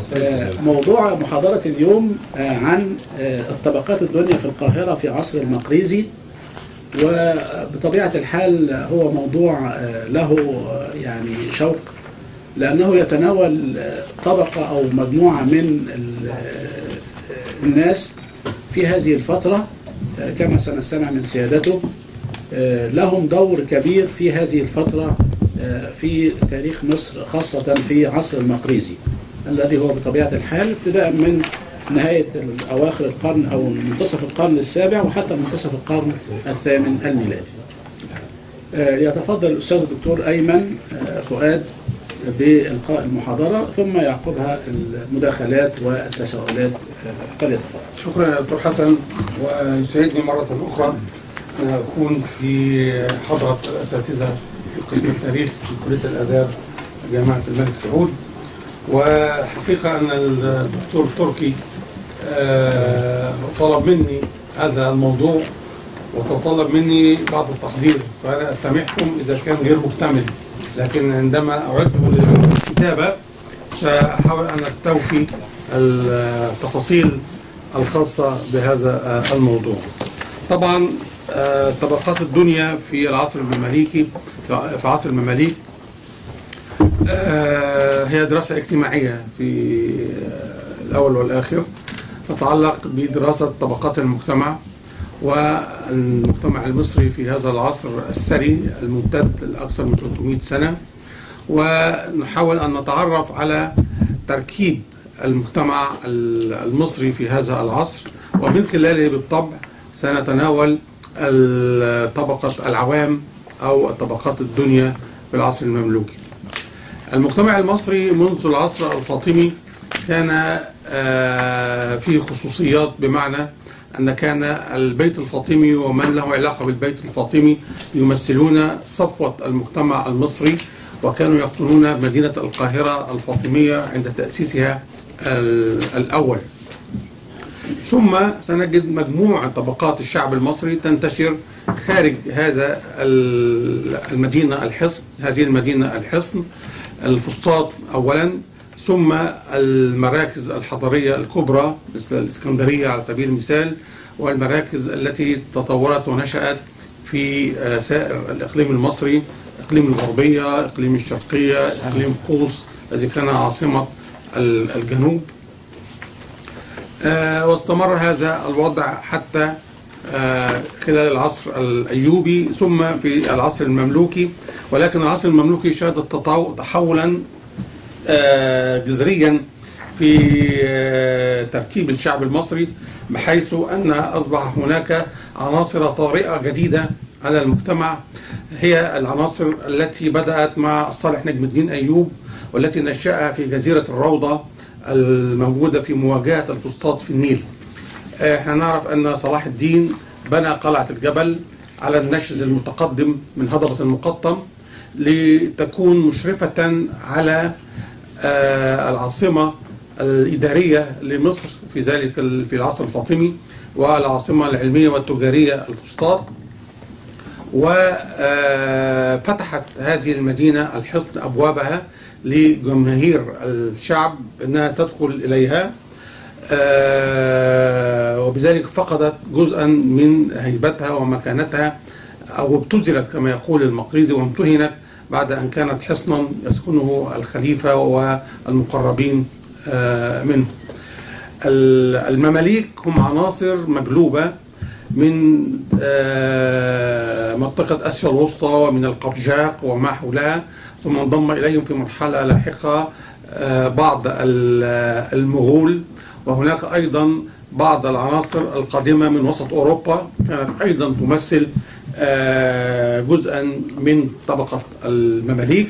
آه، موضوع محاضرة اليوم آه، عن آه، الطبقات الدنيا في القاهرة في عصر المقريزي وبطبيعة الحال هو موضوع آه، له آه، يعني شوق لأنه يتناول آه، طبقة أو مجموعة من ال- آه، الناس في هذه الفترة آه، كما سنستمع من سيادته آه، لهم دور كبير في هذه الفترة آه، في تاريخ مصر خاصة في عصر المقريزي الذي هو بطبيعة الحال ابتداء من نهاية أواخر القرن أو منتصف القرن السابع وحتى منتصف القرن الثامن الميلادي آه، يتفضل الأستاذ الدكتور أيمن آه، فؤاد بإلقاء المحاضرة ثم يعقبها المداخلات والتساؤلات آه، فليتفضل شكرا يا دكتور حسن ويسعدني مرة أخرى أن أكون في حضرة الأساتذة في قسم التاريخ في كلية الآداب جامعة الملك سعود وحقيقة أن الدكتور تركي آه، طلب مني هذا الموضوع وتطلب مني بعض التحضير فأنا أستمعكم إذا كان غير مكتمل لكن عندما أعد للكتابة سأحاول أن أستوفي التفاصيل الخاصة بهذا الموضوع طبعا آه، طبقات الدنيا في العصر المماليكي في عصر المماليك آه، هي دراسة اجتماعية في آه، الأول والآخر تتعلق بدراسة طبقات المجتمع والمجتمع المصري في هذا العصر الثري الممتد لأكثر من 300 سنة ونحاول أن نتعرف على تركيب المجتمع المصري في هذا العصر ومن خلاله بالطبع سنتناول طبقة العوام أو طبقات الدنيا في العصر المملوكي المجتمع المصري منذ العصر الفاطمي كان آه، فيه خصوصيات بمعنى أن كان البيت الفاطمي ومن له علاقة بالبيت الفاطمي يمثلون صفوة المجتمع المصري وكانوا يقطنون مدينة القاهرة الفاطمية عند تأسيسها ال- الأول ثم سنجد مجموعة طبقات الشعب المصري تنتشر خارج هذا ال- المدينة الحصن هذه المدينة الحصن الفسطاط أولا ثم المراكز الحضرية الكبرى مثل الإسكندرية على سبيل المثال والمراكز التي تطورت ونشأت في آه، سائر الإقليم المصري إقليم الغربية إقليم الشرقية إقليم قوس الذي كان عاصمة ال- الجنوب آه، واستمر هذا الوضع حتى آه، خلال العصر الأيوبي ثم في العصر المملوكي ولكن العصر المملوكي شهد التطو- تحولا آه، جذريا في آه، تركيب الشعب المصري بحيث أن أصبح هناك عناصر طارئة جديدة على المجتمع هي العناصر التي بدأت مع صالح نجم الدين أيوب والتي نشأها في جزيرة الروضة الموجودة في مواجهة الفسطاط في النيل احنا نعرف أن صلاح الدين بنى قلعة الجبل على النشز المتقدم من هضبة المقطم لتكون مشرفة على آه، العاصمة الإدارية لمصر في ذلك ال- في العصر الفاطمي والعاصمة العلمية والتجارية الفسطاط وفتحت هذه المدينة الحصن أبوابها لجماهير الشعب أنها تدخل إليها آه، وبذلك فقدت جزءا من هيبتها ومكانتها أو ابتذلت كما يقول المقريزي وامتهنت بعد أن كانت حصنا يسكنه الخليفة والمقربين آه، منه ال- المماليك هم عناصر مجلوبة من آه، منطقة آسيا الوسطى ومن القبجاق وما حولها ثم انضم إليهم في مرحلة لاحقة آه، بعض ال- المغول وهناك أيضا بعض العناصر القادمة من وسط أوروبا كانت أيضا تمثل آه، جزءا من طبقة المماليك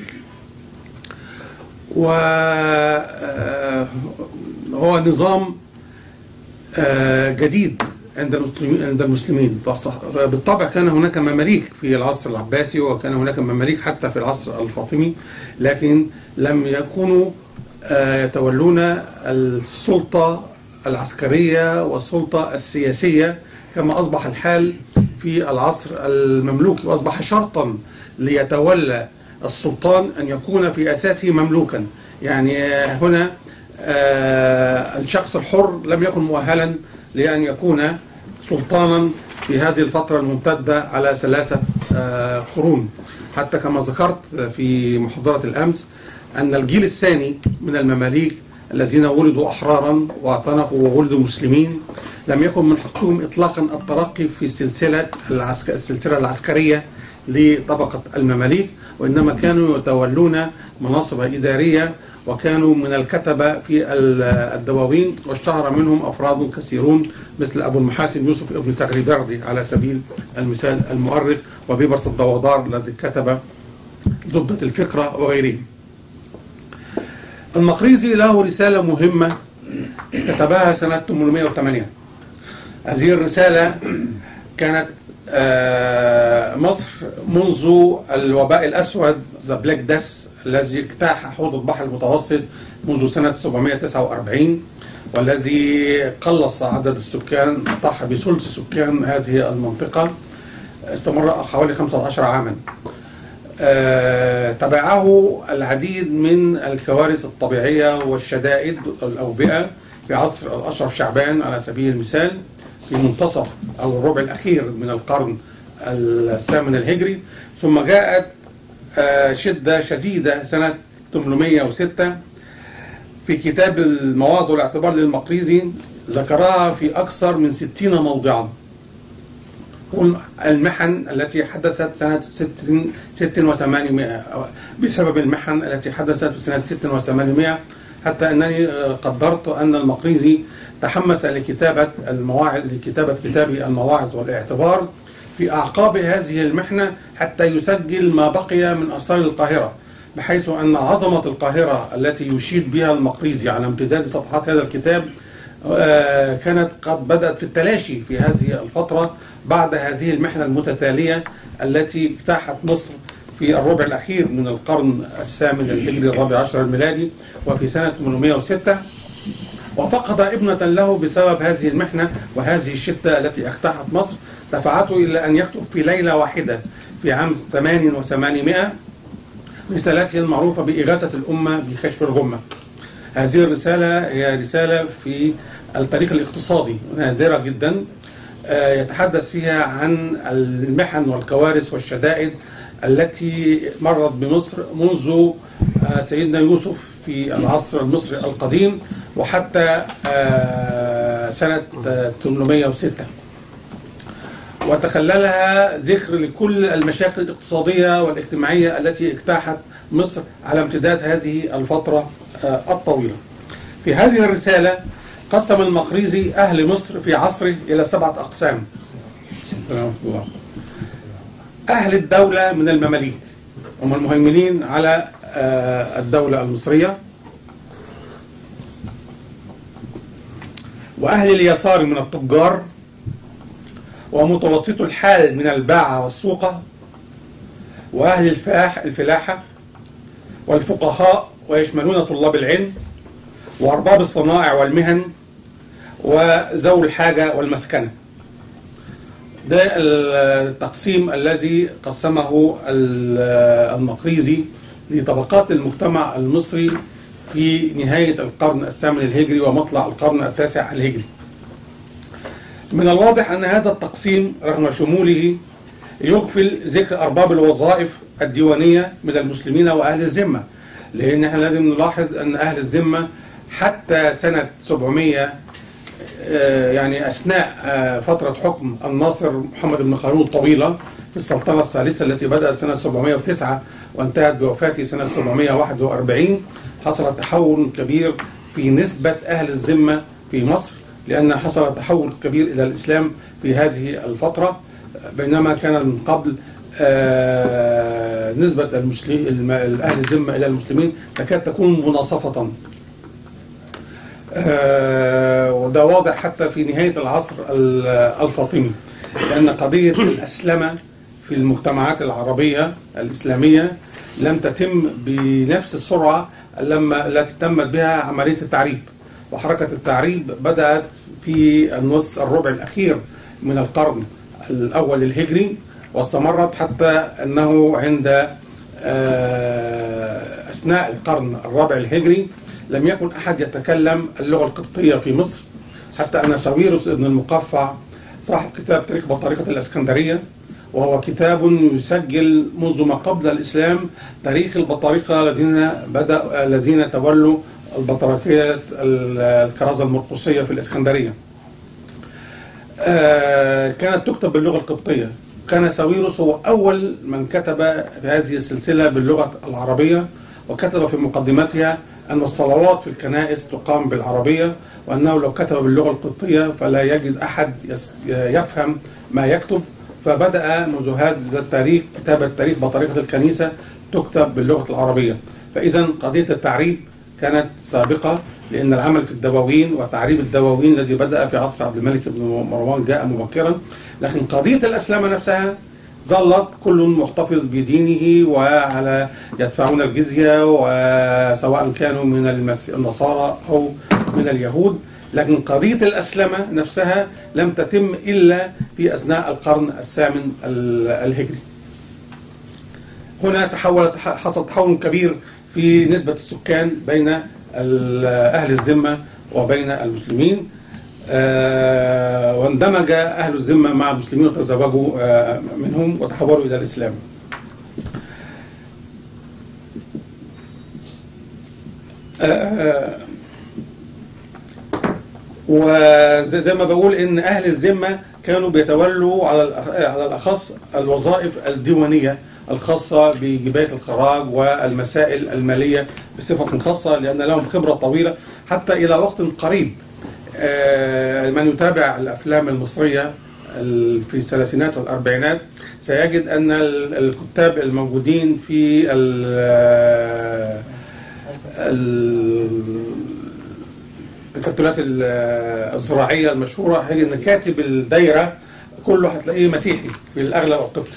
وهو نظام آه، جديد عند المسلمين عند المسلمين بالطبع كان هناك مماليك في العصر العباسي وكان هناك مماليك حتى في العصر الفاطمي لكن لم يكونوا آه، يتولون السلطة العسكرية والسلطة السياسية كما أصبح الحال في العصر المملوكي وأصبح شرطا ليتولى السلطان أن يكون في أساسه مملوكا يعني هنا آه، الشخص الحر لم يكن مؤهلا لأن يكون سلطانا في هذه الفترة الممتدة على ثلاثة آه، قرون حتى كما ذكرت في محاضرة الأمس أن الجيل الثاني من المماليك الذين ولدوا أحرارا واعتنقوا وولدوا مسلمين لم يكن من حقهم إطلاقا الترقي في السلسلة العسك... السلسلة العسكرية لطبقة المماليك وإنما كانوا يتولون مناصب إدارية وكانوا من الكتبة في ال- الدواوين واشتهر منهم أفراد كثيرون مثل أبو المحاسن يوسف ابن تغريبردي على سبيل المثال المؤرخ وبيبرس الضوضار الذي كتب زبدة الفكرة وغيرهم المقريزي له رسالة مهمة كتبها سنة 808 هذه الرسالة كانت آه، مصر منذ الوباء الأسود ذا بلاك داس الذي اجتاح حوض البحر المتوسط منذ سنة 749 والذي قلص عدد السكان طاح بثلث سكان هذه المنطقة استمر حوالي 15 عاما آه، تبعه العديد من الكوارث الطبيعية والشدائد الأوبئة في عصر الأشرف شعبان على سبيل المثال في منتصف أو الربع الأخير من القرن الثامن الهجري ثم جاءت آه، شدة شديدة سنة 806 في كتاب المواعظ والاعتبار للمقريزي ذكرها في أكثر من 60 موضعا المحن التي حدثت سنة 60 60 و800 بسبب المحن التي حدثت في سنة 60 و800 حتى أنني آه، قدرت أن المقريزي تحمس لكتابة المواعظ لكتابة كتاب المواعظ والاعتبار في أعقاب هذه المحنة حتى يسجل ما بقي من آثار القاهرة بحيث أن عظمة القاهرة التي يشيد بها المقريزي على امتداد صفحات هذا الكتاب آه، كانت قد بدأت في التلاشي في هذه الفترة بعد هذه المحنة المتتالية التي اجتاحت مصر في الربع الأخير من القرن الثامن الهجري الرابع عشر الميلادي وفي سنة 806 وفقد ابنة له بسبب هذه المحنة وهذه الشدة التي اجتاحت مصر دفعته إلى أن يكتب في ليلة واحدة في عام 8800 رسالته المعروفة بإغاثة الأمة بكشف الغمة هذه الرسالة هي رسالة في التاريخ الاقتصادي نادرة جدا آه، يتحدث فيها عن المحن والكوارث والشدائد التي مرت بمصر منذ آه، سيدنا يوسف في العصر المصري القديم وحتى آه، سنة آه، 806 وتخللها ذكر لكل المشاكل الاقتصادية والاجتماعية التي اجتاحت مصر على امتداد هذه الفترة آه، الطويلة في هذه الرسالة قسم المقريزي أهل مصر في عصره إلى سبعة أقسام رحمه الله. أهل الدولة من المماليك هم المهيمنين على آه، الدولة المصرية وأهل اليسار من التجار ومتوسط الحال من الباعة والسوقة وأهل الفلاح الفلاحة والفقهاء ويشملون طلاب العلم وأرباب الصنائع والمهن وذوي الحاجة والمسكنة ده التقسيم الذي قسمه ال- المقريزي لطبقات المجتمع المصري في نهاية القرن الثامن الهجري ومطلع القرن التاسع الهجري من الواضح أن هذا التقسيم رغم شموله يغفل ذكر أرباب الوظائف الديوانية من المسلمين وأهل الذمة لأن احنا لازم نلاحظ أن أهل الذمة حتى سنة 700 آه، يعني أثناء آه، فترة حكم الناصر محمد بن قارون الطويلة في السلطنة الثالثة التي بدأت سنة 709 وانتهت بوفاته سنة 741 حصل تحول كبير في نسبة أهل الذمة في مصر لأن حصل تحول كبير إلى الإسلام في هذه الفترة بينما كان من قبل آه، نسبة المسلمين أهل الذمة إلى المسلمين تكاد تكون مناصفة آه، وده واضح حتى في نهاية العصر ال- الفاطمي لأن قضية الأسلمة في المجتمعات العربية الإسلامية لم تتم بنفس السرعة لما التي تمت بها عملية التعريب وحركة التعريب بدأت في النص الربع الأخير من القرن الأول الهجري واستمرت حتى أنه عند آه، أثناء القرن الرابع الهجري لم يكن أحد يتكلم اللغة القبطية في مصر حتى أن ساويرس ابن المقفع صاحب كتاب تاريخ بطريقة الإسكندرية وهو كتاب يسجل منذ ما قبل الإسلام تاريخ البطارقة الذين بدأ الذين تولوا البطريركية الكرازة المرقسية في الإسكندرية آه، كانت تكتب باللغة القبطية كان ساويرس هو أول من كتب في هذه السلسلة باللغة العربية وكتب في مقدمتها أن الصلوات في الكنائس تقام بالعربية وأنه لو كتب باللغة القبطية فلا يجد أحد يس- يفهم ما يكتب فبدأ منذ هذا التاريخ كتابة تاريخ بطريقة الكنيسة تكتب باللغة العربية فإذا قضية التعريب كانت سابقة لأن العمل في الدواوين وتعريب الدواوين الذي بدأ في عصر عبد الملك بن مروان جاء مبكرا لكن قضية الأسلامة نفسها ظلت كل محتفظ بدينه وعلى يدفعون الجزية وسواء كانوا من المس- النصارى أو من اليهود لكن قضية الأسلمة نفسها لم تتم إلا في أثناء القرن الثامن ال- الهجري هنا تحول حصل تحول كبير في نسبة السكان بين ال- أهل الذمة وبين المسلمين آه، واندمج أهل الذمة مع المسلمين وتزوجوا آه، منهم وتحولوا إلى الإسلام آه، وزي زي ما بقول ان اهل الذمه كانوا بيتولوا على الأخ- على الاخص الوظائف الديوانيه الخاصه بجبايه الخراج والمسائل الماليه بصفه خاصه لان لهم خبره طويله حتى الى وقت قريب آه، من يتابع الافلام المصريه ال- في الثلاثينات والاربعينات سيجد ان ال- الكتاب الموجودين في ال- ال- الكرتونات ال- الزراعيه المشهوره هي ان كاتب الدايره كله هتلاقيه مسيحي في الاغلب القبطي.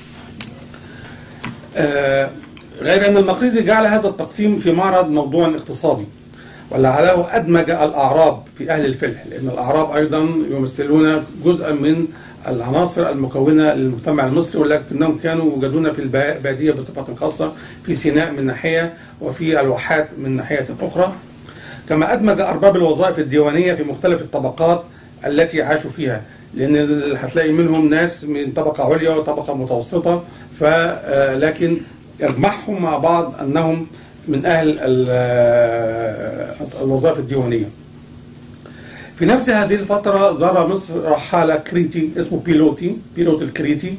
آه، غير ان المقريزي جعل هذا التقسيم في معرض موضوع اقتصادي ولعله ادمج الاعراب في اهل الفلح لان الاعراب ايضا يمثلون جزءا من العناصر المكونه للمجتمع المصري ولكنهم كانوا يوجدون في الباديه بصفه خاصه في سيناء من ناحيه وفي الواحات من ناحيه اخرى. كما أدمج أرباب الوظائف الديوانية في مختلف الطبقات التي عاشوا فيها لأن ال- هتلاقي منهم ناس من طبقة عليا وطبقة متوسطة ف آه، لكن يجمعهم مع بعض أنهم من أهل ال- آه، الوظائف الديوانية في نفس هذه الفترة زار مصر رحالة كريتي اسمه بيلوتي بيلوت الكريتي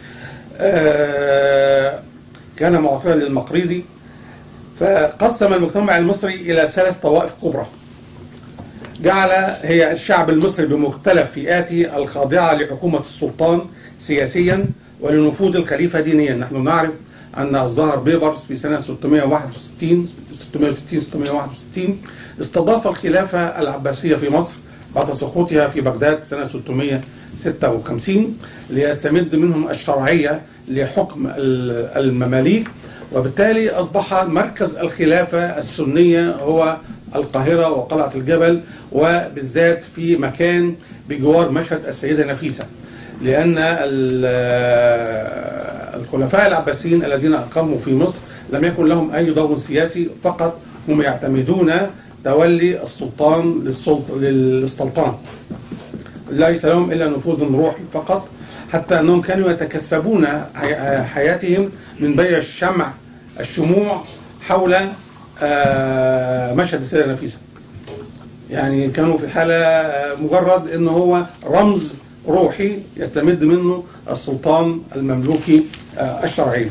آه، كان معاصرا للمقريزي فقسم المجتمع المصري إلى ثلاث طوائف كبرى جعل هي الشعب المصري بمختلف فئاته الخاضعة لحكومة السلطان سياسيا ولنفوذ الخليفة دينيا نحن نعرف أن الظاهر بيبرس في سنة 661 660 661 استضاف الخلافة العباسية في مصر بعد سقوطها في بغداد سنة 656 ليستمد منهم الشرعية لحكم ال- المماليك وبالتالي أصبح مركز الخلافة السنية هو القاهرة وقلعة الجبل وبالذات في مكان بجوار مشهد السيدة نفيسة لأن ال- الخلفاء العباسيين الذين أقاموا في مصر لم يكن لهم أي دور سياسي فقط هم يعتمدون تولي السلطان للسلط- للسلطنة ليس لهم إلا نفوذ روحي فقط حتى أنهم كانوا يتكسبون حي- حياتهم من بيع الشمع الشموع حول آه، مشهد السيدة نفيسة يعني كانوا في حالة آه، مجرد أنه هو رمز روحي يستمد منه السلطان المملوكي آه، الشرعي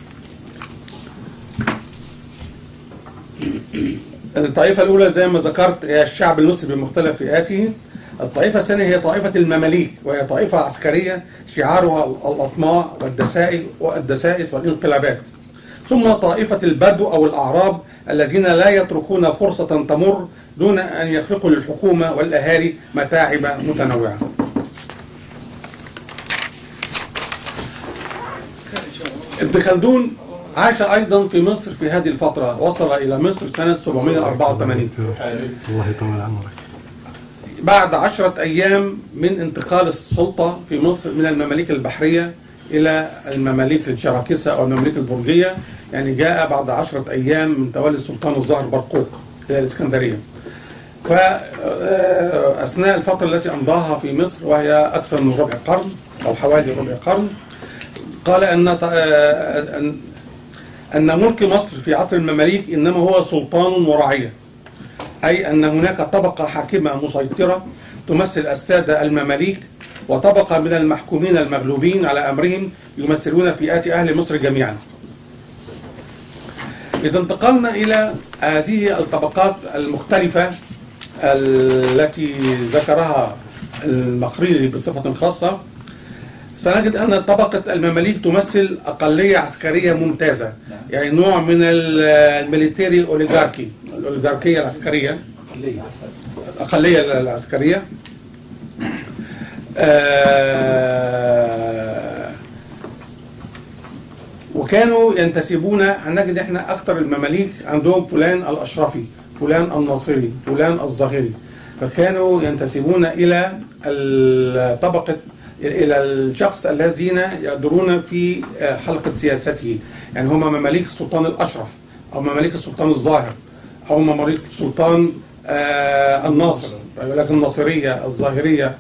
الطائفة الأولى زي ما ذكرت هي الشعب المصري بمختلف فئاته الطائفة الثانية هي طائفة المماليك وهي طائفة عسكرية شعارها الأطماع والدسائس والدسائس والانقلابات ثم طائفة البدو أو الأعراب الذين لا يتركون فرصة تمر دون أن يخلقوا للحكومة والأهالي متاعب متنوعة ابن خلدون عاش أيضا في مصر في هذه الفترة وصل إلى مصر سنة 784 الله يطول عمرك بعد عشرة أيام من انتقال السلطة في مصر من المماليك البحرية إلى المماليك الشراكسة أو المماليك البرجية يعني جاء بعد عشرة أيام من تولي السلطان الظاهر برقوق إلى الإسكندرية فأثناء الفترة التي أمضاها في مصر وهي أكثر من ربع قرن أو حوالي ربع قرن قال أن آه، أن أن ملك مصر في عصر المماليك إنما هو سلطان ورعية أي أن هناك طبقة حاكمة مسيطرة تمثل السادة المماليك وطبقة من المحكومين المغلوبين على أمرهم يمثلون فئات أهل مصر جميعا إذا انتقلنا إلى هذه الطبقات المختلفة التي ذكرها المقريزي بصفة خاصة سنجد أن طبقة المماليك تمثل أقلية عسكرية ممتازة يعني نوع من الميليتري أوليغاركي الأوليغاركية العسكرية الأقلية العسكرية آه، وكانوا ينتسبون هنجد احنا اكثر المماليك عندهم فلان الاشرفي فلان الناصري فلان الظاهري فكانوا ينتسبون الى الطبقه الى الشخص الذين يقدرون في حلقه سياسته يعني هم مماليك السلطان الاشرف او مماليك السلطان الظاهر او مماليك السلطان آه، الناصر لكن الناصريه الظاهريه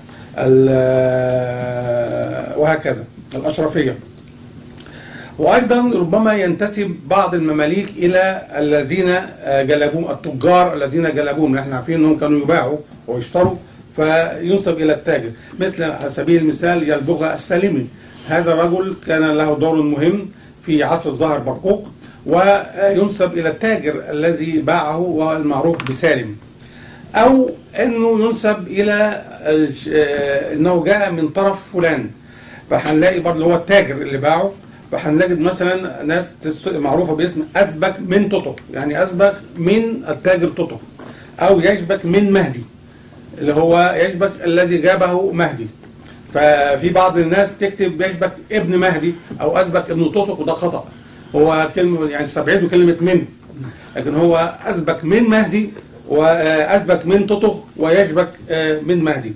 ال- وهكذا الاشرفيه وايضا ربما ينتسب بعض المماليك الى الذين آه، جلبوهم التجار الذين جلبوهم احنا عارفين انهم كانوا يباعوا ويشتروا فينسب الى التاجر مثل على سبيل المثال يلبغ السالمي هذا الرجل كان له دور مهم في عصر الظاهر برقوق وينسب الى التاجر الذي باعه والمعروف بسالم او انه ينسب الى الش- آه، انه جاء من طرف فلان فهنلاقي برضه هو التاجر اللي باعه فهنجد مثلا ناس تس- معروفه باسم اسبك من تطق يعني اسبك من التاجر تطق او يشبك من مهدي اللي هو يشبك الذي جابه مهدي ففي بعض الناس تكتب يشبك ابن مهدي او اسبك ابن تطق وده خطا هو كلمه يعني استبعدوا كلمه من لكن هو اسبك من مهدي واسبك من تطق ويشبك آه، من مهدي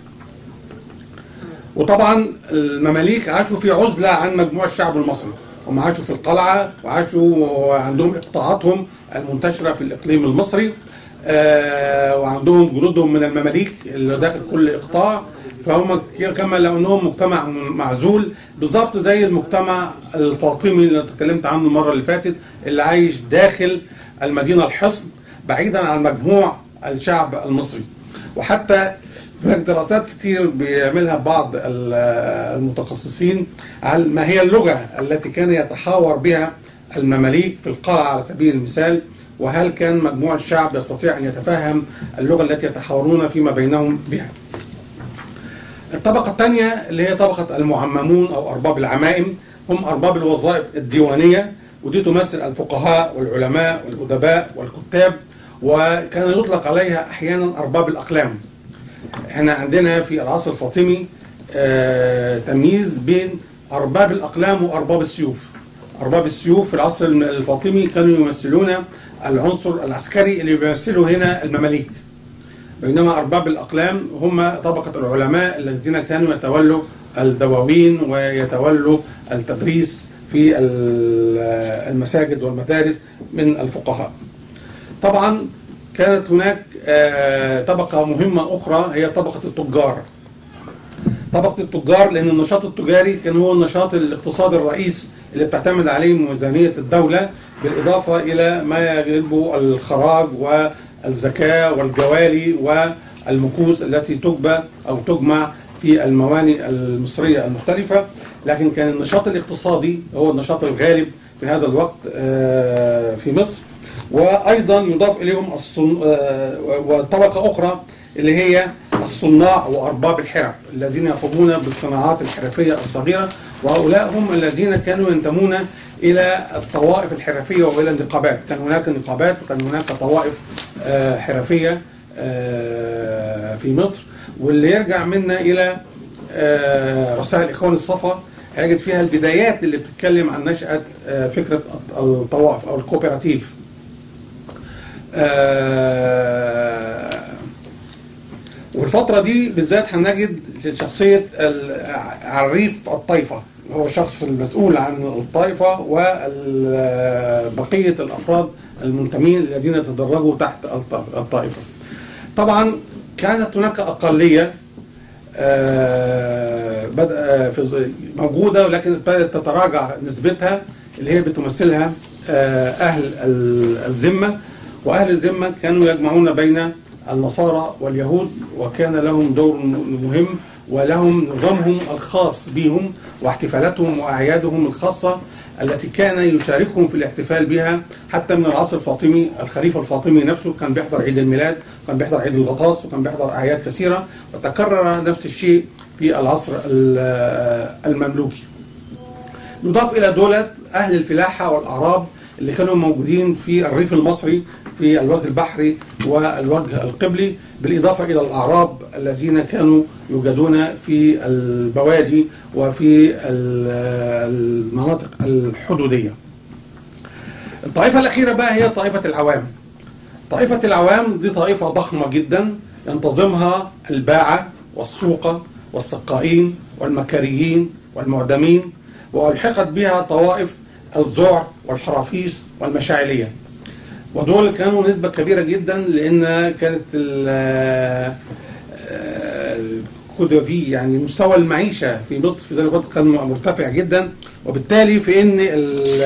وطبعا المماليك عاشوا في عزلة عن مجموع الشعب المصري هم عاشوا في القلعة وعاشوا وعندهم إقطاعاتهم المنتشرة في الإقليم المصري آه، وعندهم جنودهم من المماليك اللي داخل كل إقطاع فهم كما لو انهم مجتمع معزول بالظبط زي المجتمع الفاطمي اللي اتكلمت عنه المره اللي فاتت اللي عايش داخل المدينه الحصن بعيدا عن مجموع الشعب المصري وحتى هناك دراسات كتير بيعملها بعض ال- المتخصصين على ما هي اللغة التي كان يتحاور بها المماليك في القلعة على سبيل المثال وهل كان مجموع الشعب يستطيع أن يتفهم اللغة التي يتحاورون فيما بينهم بها الطبقة الثانية اللي هي طبقة المعممون أو أرباب العمائم هم أرباب الوظائف الديوانية ودي تمثل الفقهاء والعلماء والأدباء والكتاب وكان يطلق عليها أحيانا أرباب الأقلام احنا عندنا في العصر الفاطمي آه، تمييز بين أرباب الأقلام وأرباب السيوف أرباب السيوف في العصر الفاطمي كانوا يمثلون العنصر العسكري اللي بيمثله هنا المماليك بينما أرباب الأقلام هم طبقة العلماء الذين كانوا يتولوا الدواوين ويتولوا التدريس في ال- المساجد والمدارس من الفقهاء طبعا كانت هناك آه، طبقة مهمة أخرى هي طبقة التجار طبقة التجار لأن النشاط التجاري كان هو النشاط الاقتصادي الرئيس اللي بتعتمد عليه ميزانية الدولة بالإضافة إلى ما يجلبه الخراج والزكاة والجوالي والمكوس التي تجبى أو تجمع في الموانئ المصرية المختلفة لكن كان النشاط الاقتصادي هو النشاط الغالب في هذا الوقت آه، في مصر وايضا يضاف اليهم الصن... آه، وطبقه اخرى اللي هي الصناع وارباب الحرف الذين يقومون بالصناعات الحرفيه الصغيره وهؤلاء هم الذين كانوا ينتمون الى الطوائف الحرفيه والى النقابات كان هناك نقابات وكان هناك طوائف آه، حرفيه آه، في مصر واللي يرجع منا الى آه، رسائل اخوان الصفا هيجد فيها البدايات اللي بتتكلم عن نشأة آه، فكرة الطوائف أو الكوبراتيف آه، والفترة دي بالذات هنجد شخصية عريف الطائفة هو الشخص المسؤول عن الطائفة وبقية الأفراد المنتمين الذين يتدرجوا تحت الط- الطائفة طبعا كانت هناك أقلية آه، بدأ في ز- موجودة ولكن بدأت تتراجع نسبتها اللي هي بتمثلها آه، أهل ال- الذمة وأهل الذمة كانوا يجمعون بين النصارى واليهود وكان لهم دور م- مهم ولهم نظامهم الخاص بهم واحتفالاتهم وأعيادهم الخاصة التي كان يشاركهم في الاحتفال بها حتى من العصر الفاطمي الخليفة الفاطمي نفسه كان بيحضر عيد الميلاد وكان بيحضر عيد الغطاس وكان بيحضر أعياد كثيرة وتكرر نفس الشيء في العصر ال- المملوكي يضاف إلى دولة أهل الفلاحة والأعراب اللي كانوا موجودين في الريف المصري في الوجه البحري والوجه القبلي بالإضافة إلى الأعراب الذين كانوا يوجدون في البوادي وفي ال- المناطق الحدودية الطائفة الأخيرة بقى هي طائفة العوام طائفة العوام دي طائفة ضخمة جدا ينتظمها الباعة والسوقة والسقائين والمكاريين والمعدمين وألحقت بها طوائف الذعر والحرافيش والمشاعلية ودول كانوا نسبة كبيرة جدا لأن كانت ال- الكودوفي يعني مستوى المعيشة في مصر في ذلك الوقت كان مرتفع جدا وبالتالي في ان ال-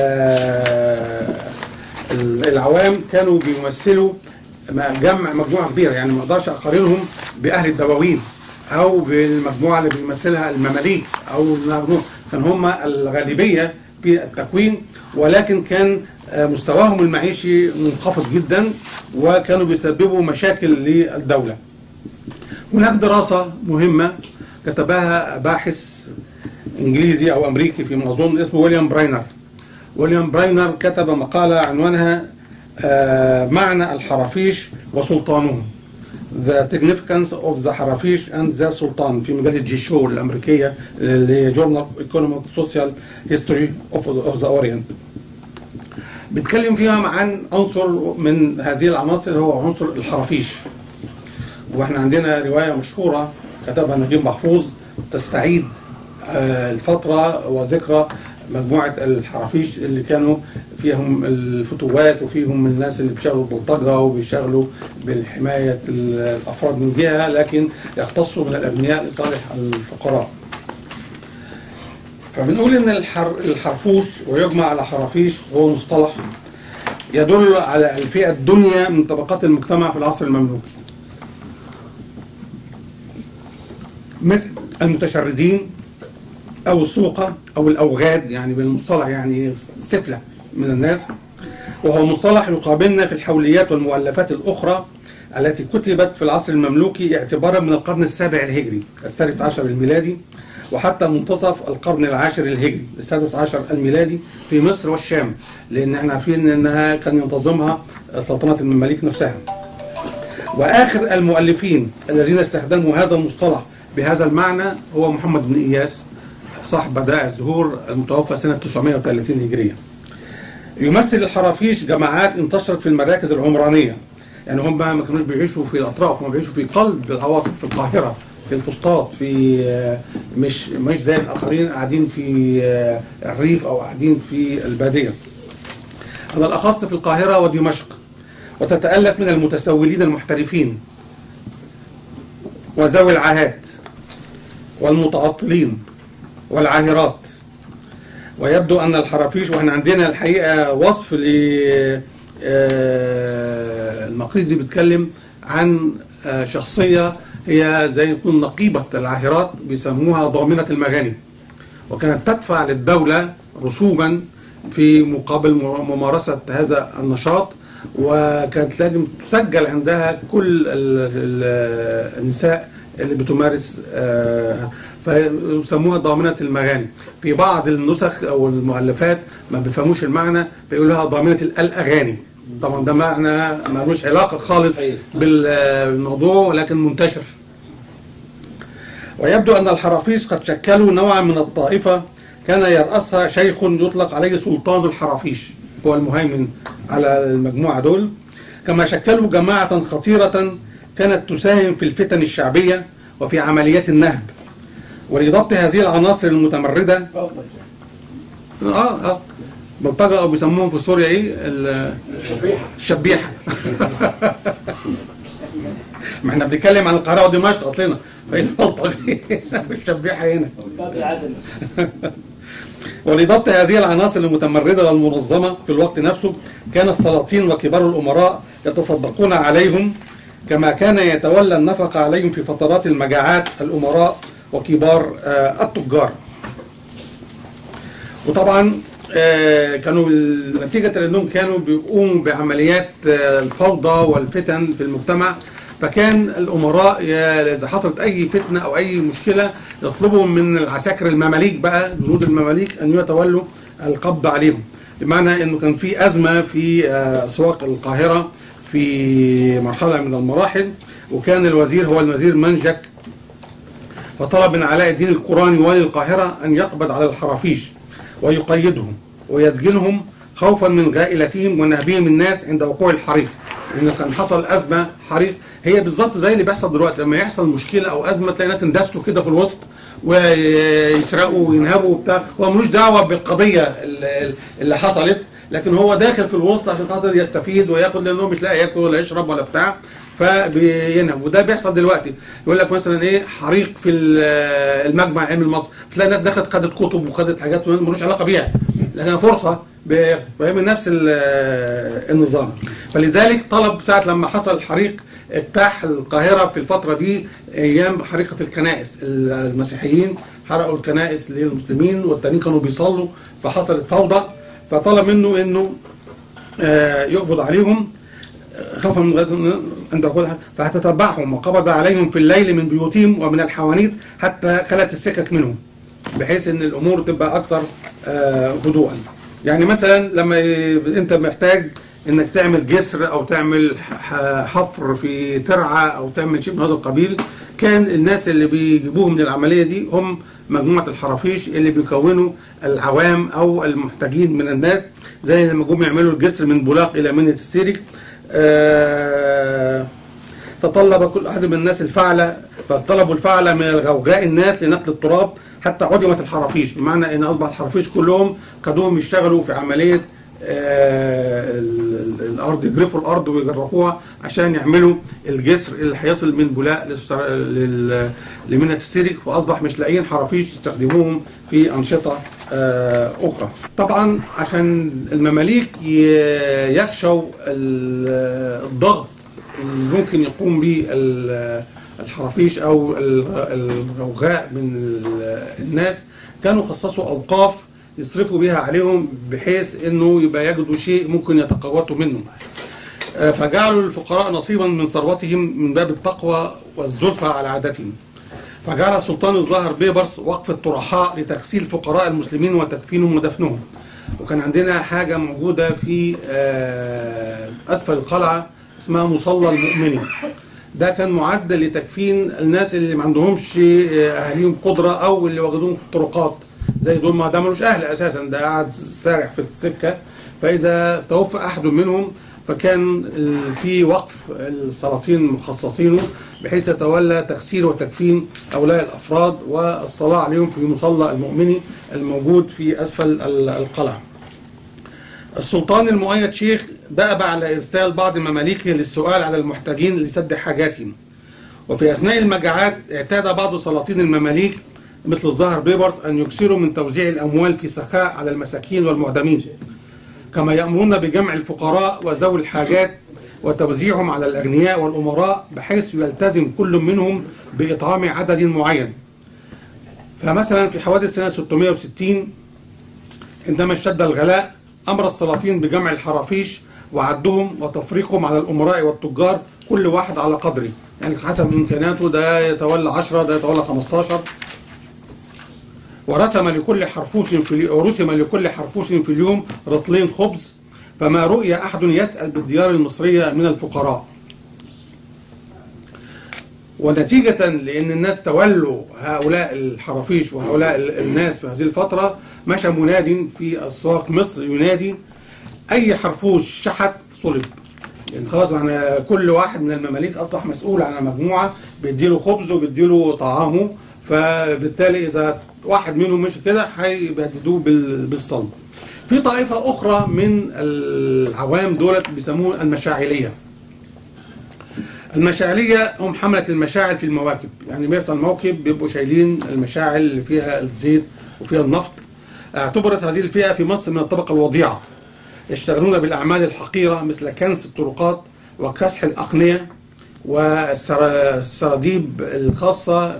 ال- العوام كانوا بيمثلوا جمع مجموعة كبيرة يعني ما اقدرش اقارنهم باهل الدواوين او بالمجموعة اللي بيمثلها المماليك او المجموعة كان هم الغالبية في التكوين ولكن كان آه، مستواهم المعيشي منخفض جدا وكانوا بيسببوا مشاكل للدولة هناك دراسة مهمة كتبها باحث انجليزي او امريكي في اظن اسمه ويليام براينر ويليام براينر كتب مقالة عنوانها آه، معنى الحرافيش وسلطانهم The significance of the حرافيش and the سلطان في مجلة جي شو الأمريكية اللي هي Journal of Economic Social History of, of the Orient بيتكلم فيها عن عنصر من هذه العناصر هو عنصر الحرافيش واحنا عندنا روايه مشهوره كتبها نجيب محفوظ تستعيد آه، الفتره وذكرى مجموعه الحرافيش اللي كانوا فيهم الفتوات وفيهم الناس اللي بيشتغلوا بالبلطجه وبيشتغلوا بالحمايه الافراد من جهه لكن يختصوا من الاغنياء لصالح الفقراء. فبنقول ان الحر الحرفوش ويجمع على حرافيش هو مصطلح يدل على الفئه الدنيا من طبقات المجتمع في العصر المملوكي. مثل المتشردين او السوقه او الاوغاد يعني بالمصطلح يعني سفله من الناس وهو مصطلح يقابلنا في الحوليات والمؤلفات الاخرى التي كتبت في العصر المملوكي اعتبارا من القرن السابع الهجري السادس عشر الميلادي وحتى منتصف القرن العاشر الهجري السادس عشر الميلادي في مصر والشام لان احنا عارفين انها كان ينتظمها سلطنه المماليك نفسها واخر المؤلفين الذين استخدموا هذا المصطلح بهذا المعنى هو محمد بن اياس صاحب بدائع الزهور المتوفى سنه 930 هجريه. يمثل الحرافيش جماعات انتشرت في المراكز العمرانيه يعني هم ما كانوش بيعيشوا في الاطراف هم بيعيشوا في قلب العواصم في القاهره في الفسطاط في آه، مش مش زي الاخرين قاعدين في آه، الريف او قاعدين في الباديه. على الاخص في القاهره ودمشق وتتالف من المتسولين المحترفين وذوي العاهات والمتعطلين والعاهرات ويبدو ان الحرافيش واحنا عندنا الحقيقه وصف ل آه، المقريزي بيتكلم عن آه، شخصيه هي زي يكون نقيبه العاهرات بيسموها ضامنه المغاني وكانت تدفع للدوله رسوما في مقابل ممارسه هذا النشاط وكانت لازم تسجل عندها كل ال- ال- النساء اللي بتمارس آه، فيسموها ضامنة المغاني في بعض النسخ أو المؤلفات ما بيفهموش المعنى بيقولوها ضامنة الأغاني طبعا ده معنى ملوش علاقة خالص بالموضوع لكن منتشر ويبدو أن الحرافيش قد شكلوا نوعا من الطائفة كان يرأسها شيخ يطلق عليه سلطان الحرافيش هو المهيمن على المجموعة دول كما شكلوا جماعة خطيرة كانت تساهم في الفتن الشعبية وفي عمليات النهب ولضبط هذه العناصر المتمردة اه اه بلطجة أو بيسموهم في سوريا إيه؟ ال- الشبيحة ما احنا بنتكلم عن القاهرة ودمشق أصلنا فإيه البلطجية والشبيحة هنا ولضبط هذه العناصر المتمردة والمنظمة في الوقت نفسه كان السلاطين وكبار الأمراء يتصدقون عليهم كما كان يتولى النفقة عليهم في فترات المجاعات الأمراء وكبار آه، التجار وطبعا آه، كانوا نتيجة لأنهم كانوا بيقوموا بعمليات آه، الفوضى والفتن في المجتمع فكان الأمراء ي- إذا حصلت أي فتنة أو أي مشكلة يطلبوا من العساكر المماليك بقى جنود المماليك أن يتولوا القبض عليهم بمعنى أنه كان في أزمة في آه، أسواق القاهرة في مرحلة من المراحل وكان الوزير هو الوزير منجك فطلب من علاء الدين القراني والي القاهرة أن يقبض على الحرافيش ويقيدهم ويسجنهم خوفا من غائلتهم ونهبهم الناس عند وقوع الحريق لأن كان حصل أزمة حريق هي بالظبط زي اللي بيحصل دلوقتي لما يحصل مشكلة أو أزمة تلاقي ناس اندسوا كده في الوسط ويسرقوا وينهبوا وبتاع هو ملوش دعوة بالقضية اللي اللي حصلت لكن هو داخل في الوسط عشان خاطر يستفيد وياخد لانه مش لاقي ياكل ولا يشرب ولا بتاع فبينهب وده بيحصل دلوقتي يقول لك مثلا ايه حريق في ال- المجمع العلمي المصري تلاقي ناس دخلت خدت كتب وخدت حاجات ملوش علاقه بيها لكنها فرصه ب- فاهم نفس ال- النظام فلذلك طلب ساعه لما حصل الحريق اجتاح القاهره في الفتره دي ايام حريقه الكنائس المسيحيين حرقوا الكنائس للمسلمين والتانيين كانوا بيصلوا فحصلت فوضى فطلب منه انه آه، يقبض عليهم آه، خوفا من غزو عند وقوعها فهتتبعهم وقبض عليهم في الليل من بيوتهم ومن الحوانيت حتى خلت السكك منهم بحيث ان الامور تبقى اكثر آه، هدوءا يعني مثلا لما ي- انت محتاج انك تعمل جسر او تعمل ح- حفر في ترعه او تعمل شيء من هذا القبيل كان الناس اللي بيجيبوهم من العمليه دي هم مجموعه الحرافيش اللي بيكونوا العوام او المحتاجين من الناس زي لما جم يعملوا الجسر من بولاق الى منية السيرك آه تطلب كل احد من الناس الفعله فطلبوا الفعله من غوغاء الناس لنقل التراب حتى عدمت الحرافيش بمعنى ان اصبح الحرافيش كلهم خدوهم يشتغلوا في عمليه آه، ال- ال- الارض يجرفوا الارض ويجرفوها عشان يعملوا الجسر اللي هيصل من بولاق للسر- لل- لمنى السيرك فاصبح مش لاقيين حرافيش يستخدموهم في انشطه آه، اخرى. طبعا عشان المماليك ي- يخشوا ال- الضغط اللي ممكن يقوم به ال- الحرافيش او ال- الغوغاء من ال- الناس كانوا خصصوا اوقاف يصرفوا بها عليهم بحيث انه يبقى يجدوا شيء ممكن يتقوتوا منه آه، فجعلوا للفقراء نصيبا من ثروتهم من باب التقوى والزلفى على عادتهم فجعل السلطان الظاهر بيبرس وقف الطرحاء لتغسيل فقراء المسلمين وتكفينهم ودفنهم وكان عندنا حاجة موجودة في آه، أسفل القلعة اسمها مصلى المؤمنين ده كان معد لتكفين الناس اللي ما عندهمش آه، أهاليهم قدرة أو اللي وجدوهم في الطرقات زي دول ما ده ملوش أهل أساسا ده قاعد سارح في السكة فإذا توفى أحد منهم فكان ال- في وقف السلاطين مخصصينه بحيث يتولى تغسيل وتكفين هؤلاء الافراد والصلاه عليهم في مصلى المؤمني الموجود في اسفل ال- القلعه. السلطان المؤيد شيخ دأب على ارسال بعض مماليكه للسؤال على المحتاجين لسد حاجاتهم. وفي اثناء المجاعات اعتاد بعض سلاطين المماليك مثل الظاهر بيبرس ان يكثروا من توزيع الاموال في سخاء على المساكين والمعدمين. كما يأمرون بجمع الفقراء وذوي الحاجات وتوزيعهم على الأغنياء والأمراء بحيث يلتزم كل منهم بإطعام عدد معين فمثلا في حوادث سنة 660 عندما اشتد الغلاء أمر السلاطين بجمع الحرافيش وعدهم وتفريقهم على الأمراء والتجار كل واحد على قدره يعني حسب إمكاناته ده يتولى 10 ده يتولى 15 ورسم لكل حرفوش في الي- ورسم لكل حرفوش في اليوم رطلين خبز فما رؤي أحد يسأل بالديار المصرية من الفقراء ونتيجة لأن الناس تولوا هؤلاء الحرافيش وهؤلاء ال- الناس في هذه الفترة مشى مناد في أسواق مصر ينادي أي حرفوش شحت صلب يعني خلاص يعني كل واحد من المماليك أصبح مسؤول عن مجموعة بيديله خبز وبيديله طعامه فبالتالي إذا واحد منهم مش كده هيبهددوه بال- بالصلب في طائفة أخرى من العوام دولت بيسموه المشاعلية المشاعلية هم حملة المشاعل في المواكب يعني بيحصل موكب بيبقوا شايلين المشاعل اللي فيها الزيت وفيها النفط اعتبرت هذه الفئة في مصر من الطبقة الوضيعة يشتغلون بالأعمال الحقيرة مثل كنس الطرقات وكسح الأقنية والسراديب الخاصة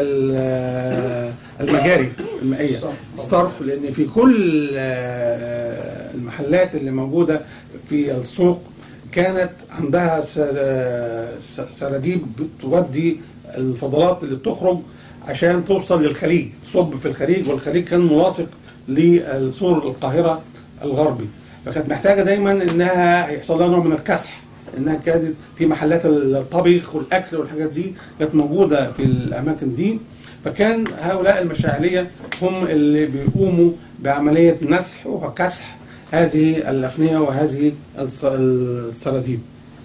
بالمجاري المائية الصرف لأن في كل آه، المحلات اللي موجودة في السوق كانت عندها سر- س- سراديب بتودي الفضلات اللي بتخرج عشان توصل للخليج تصب في الخليج والخليج كان ملاصق لسور القاهرة الغربي فكانت محتاجة دايما انها يحصل لها نوع من الكسح انها كانت في محلات الطبيخ والاكل والحاجات دي كانت موجودة في الاماكن دي فكان هؤلاء المشاعلية هم اللي بيقوموا بعملية نسح وكسح هذه الأفنية وهذه الص- السراديب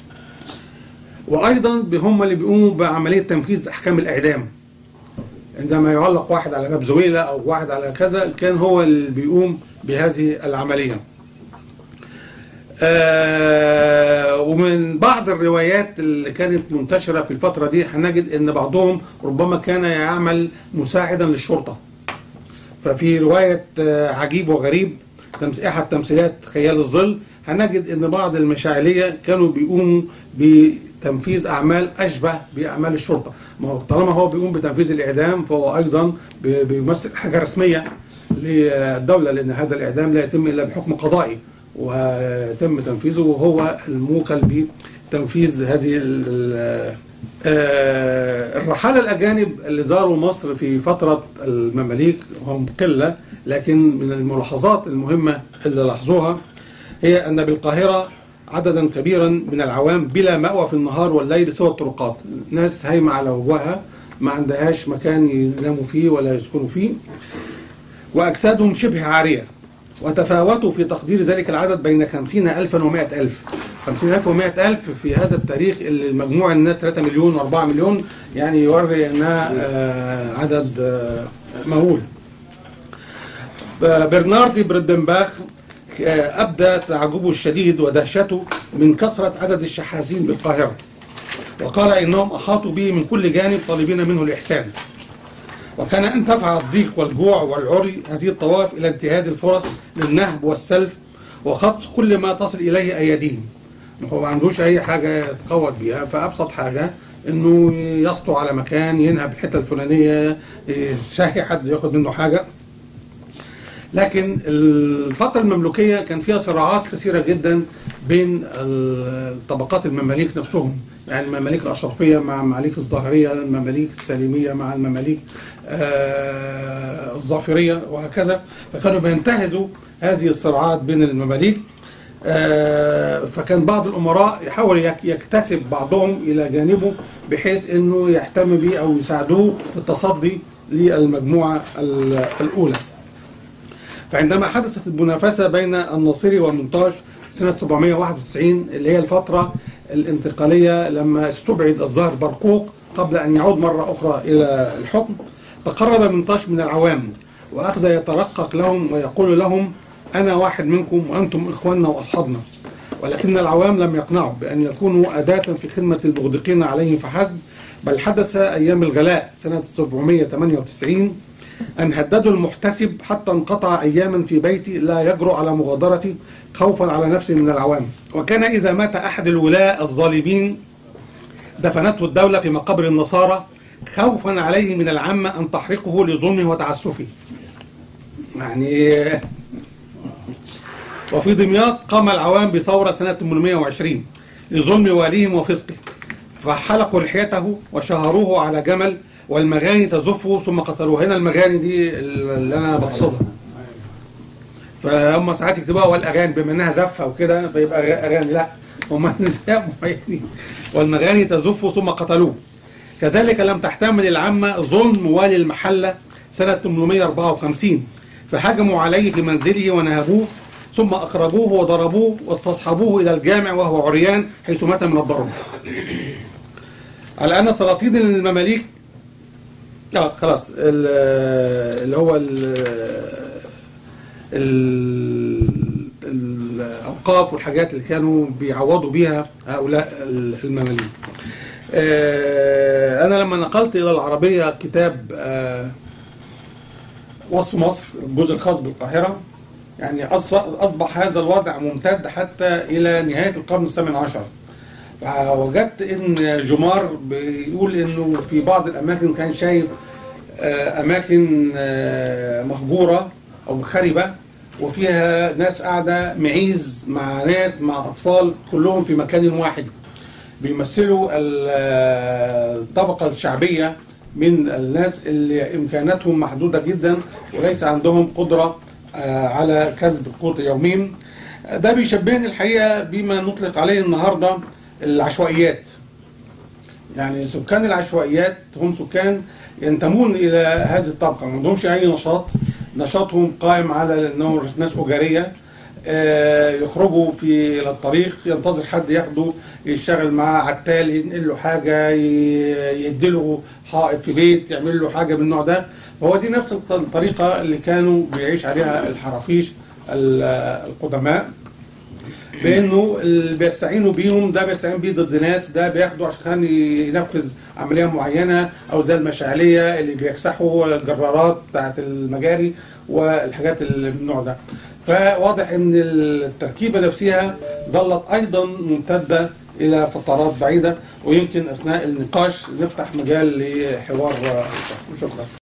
وأيضا هم اللي بيقوموا بعملية تنفيذ أحكام الإعدام عندما يعلق واحد على باب زويلة أو واحد على كذا كان هو اللي بيقوم بهذه العملية آه، ومن بعض الروايات اللي كانت منتشرة في الفترة دي هنجد ان بعضهم ربما كان يعمل مساعدا للشرطة ففي رواية آه، عجيب وغريب تمس- احد تمثيلات خيال الظل هنجد ان بعض المشاعلية كانوا بيقوموا بتنفيذ اعمال اشبه باعمال الشرطة ما هو طالما هو بيقوم بتنفيذ الاعدام فهو ايضا بي- بيمثل حاجة رسمية للدولة لان هذا الاعدام لا يتم الا بحكم قضائي ويتم تنفيذه وهو الموكل بتنفيذ هذه ال- آه، الرحالة الأجانب اللي زاروا مصر في فترة المماليك هم قلة لكن من الملاحظات المهمة اللي لاحظوها هي أن بالقاهرة عددا كبيرا من العوام بلا مأوى في النهار والليل سوى الطرقات ناس هايمة على وجوهها ما عندهاش مكان يناموا فيه ولا يسكنوا فيه وأجسادهم شبه عارية وتفاوتوا في تقدير ذلك العدد بين خمسين ألفا ومائة ألف خمسين ألف ومائة ألف في هذا التاريخ اللي مجموع الناس 3 مليون و4 مليون يعني يوري أنها آه، عدد آه، مهول برنارد بريدنباخ آه، أبدى تعجبه الشديد ودهشته من كثرة عدد الشحاذين بالقاهرة وقال إنهم أحاطوا به من كل جانب طالبين منه الإحسان وكان أن تدفع الضيق والجوع والعري هذه الطوائف إلى انتهاز الفرص للنهب والسلف وخطف كل ما تصل إليه أيديهم هو ما عندوش أي حاجة يتقوت بيها فأبسط حاجة إنه يسطو على مكان ينهب الحتة الفلانية يسهي حد ياخد منه حاجة لكن الفترة المملوكية كان فيها صراعات كثيرة جدا بين الطبقات المماليك نفسهم يعني المماليك الأشرفية مع المماليك الظاهرية المماليك السليمية مع المماليك آه، الظافرية وهكذا فكانوا بينتهزوا هذه الصراعات بين المماليك آه، فكان بعض الأمراء يحاول يك- يكتسب بعضهم إلى جانبه بحيث أنه يهتم به أو يساعدوه في التصدي للمجموعة ال- الأولى فعندما حدثت المنافسة بين الناصري والمنتاج سنة 791 اللي هي الفترة الانتقالية لما استبعد الظاهر برقوق قبل أن يعود مرة أخرى إلى الحكم تقرب منتاج من العوام وأخذ يترقق لهم ويقول لهم أنا واحد منكم وأنتم إخواننا وأصحابنا ولكن العوام لم يقنعوا بأن يكونوا أداة في خدمة المغدقين عليهم فحسب بل حدث أيام الغلاء سنة 798 أن هددوا المحتسب حتى انقطع أياما في بيتي لا يجرؤ على مغادرتي خوفا على نفسه من العوام وكان إذا مات أحد الولاة الظالمين دفنته الدولة في مقابر النصارى خوفا عليه من العامة أن تحرقه لظلمه وتعسفه يعني وفي دمياط قام العوام بثورة سنة 820 لظلم واليهم وفسقه فحلقوا لحيته وشهروه على جمل والمغاني تزفه ثم قتلوه هنا المغاني دي اللي انا بقصدها فهم ساعات يكتبوها والاغاني بما انها زفه وكده فيبقى أغ- اغاني لا هم نساء معينين والمغاني تزفه ثم قتلوه كذلك لم تحتمل العامة ظلم والي المحلة سنة 854 فهجموا عليه في منزله ونهبوه ثم أخرجوه وضربوه واستصحبوه إلى الجامع وهو عريان حيث مات من الضرب على أن سلاطين المماليك اه خلاص ال- اللي هو ال- ال- الأوقاف والحاجات اللي كانوا بيعوضوا بيها هؤلاء المماليك آه، أنا لما نقلت إلى العربية كتاب آه، وصف مصر الجزء الخاص بالقاهرة يعني أص- أصبح هذا الوضع ممتد حتى إلى نهاية القرن الثامن عشر فوجدت ان جمار بيقول انه في بعض الاماكن كان شايف آه، اماكن آه، مهجوره او خربه وفيها ناس قاعده معيز مع ناس مع اطفال كلهم في مكان واحد بيمثلوا ال- آه، الطبقه الشعبيه من الناس اللي امكاناتهم محدوده جدا وليس عندهم قدره آه، على كسب قوت يومهم ده بيشبهني الحقيقه بما نطلق عليه النهارده العشوائيات يعني سكان العشوائيات هم سكان ينتمون الى هذه الطبقه ما عندهمش اي نشاط نشاطهم قائم على انهم ناس اجاريه آه، يخرجوا في الى الطريق ينتظر حد ياخده يشتغل معاه عتال ينقل له حاجه ي- يديله حائط في بيت يعمل له حاجه من النوع ده فهو دي نفس الط- الطريقه اللي كانوا بيعيش عليها الحرافيش ال- القدماء بانه اللي بيستعينوا بيهم ده بيستعين بيه ضد ناس ده بياخده عشان ينفذ عمليه معينه او زي المشاعليه اللي بيكسحوا الجرارات بتاعت المجاري والحاجات اللي من النوع ده فواضح ان التركيبه نفسها ظلت ايضا ممتده الى فترات بعيده ويمكن اثناء النقاش نفتح مجال لحوار شكرا